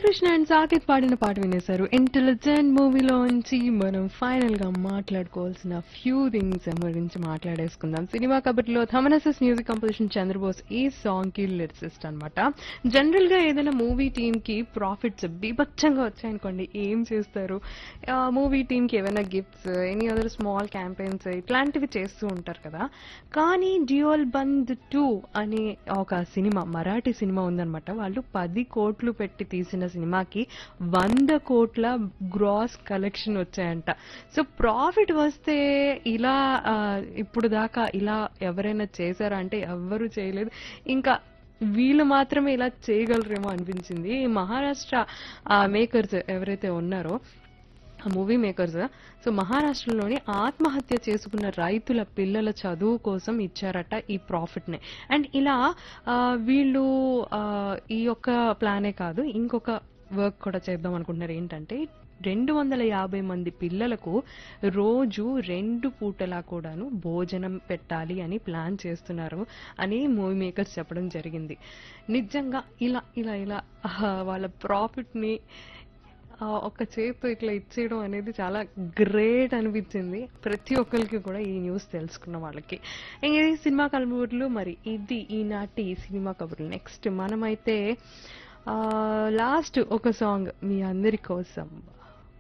Krishna and Saketh పాడిన పాట వినేశారు intelligent మూవీలోంచి మనం ఫైనల్ గా మాట్లాడుకోవాల్సిన ఫ్యూ థింగ్స్ గురించి మాట్లాడేసుకుందాం సినిమా కబడ్డీలో థమనసస్ మ్యూజిక్ కంపోజిషన్ చంద్రబోస్ ఈ సాంగ్ కి లిరిసిస్ట్ అనమాట జనరల్ గా ఏదైనా మూవీ టీమ్ కి ప్రాఫిట్స్ బీభత్సంగా వచ్చాయనుకోండి ఏం చేస్తారు మూవీ టీమ్ కి ఏమైనా gifts any other small campaigns ఇట్లాంటివి చేస్తూ ఉంటారు కదా కానీ డ్యూయల్ బంద్ టూ అనే ఒక సినిమా మరాఠీ సినిమా ఉందన్నమాట వాళ్ళు పది కోట్లు పెట్టి తీసిన సినిమాకి వంద కోట్ల గ్రాస్ కలెక్షన్ వచ్చాయంట సో ప్రాఫిట్ వస్తే ఇలా ఆ, ఇప్పుడు దాకా ఇలా ఎవరైనా చేశారా అంటే ఎవ్వరూ చేయలేదు ఇంకా వీళ్ళు మాత్రమే ఇలా చేయగలరేమో అనిపించింది ఈ మహారాష్ట్ర మేకర్స్ ఎవరైతే ఉన్నారో ఆ మూవీ మేకర్స్ సో మహారాష్ట్రలోని ఆత్మహత్య చేసుకున్న రైతుల పిల్లల చదువు కోసం ఇచ్చారట ఈ ప్రాఫిట్ ని అండ్ ఇలా ఆ, వీళ్ళు ఆ, ఈ యొక్క ప్లానే కాదు ఇంకొక వర్క్ కూడా చేద్దాం అనుకుంటున్నారు ఏంటంటే రెండు వందల యాభై మంది పిల్లలకు రోజు రెండు పూటలా కూడాను భోజనం పెట్టాలి అని ప్లాన్ చేస్తున్నారు అని మూవీ మేకర్స్ చెప్పడం జరిగింది నిజంగా ఇలా ఇలా ఇలా ఆ, వాళ్ళ ప్రాఫిట్ ని ఆ ఒక చేతితో ఇట్లా ఇచ్చేయడం అనేది చాలా గ్రేట్ అనిపించింది ప్రతి ఒక్కరికి కూడా ఈ న్యూస్ తెలుసుకున్న వాళ్ళకి ఇంక ఇది సినిమా కబుర్లు మరి ఇది ఈనాటి సినిమా కబుర్లు నెక్స్ట్ మనమైతే లాస్ట్ ఒక సాంగ్ మీ అందరి కోసం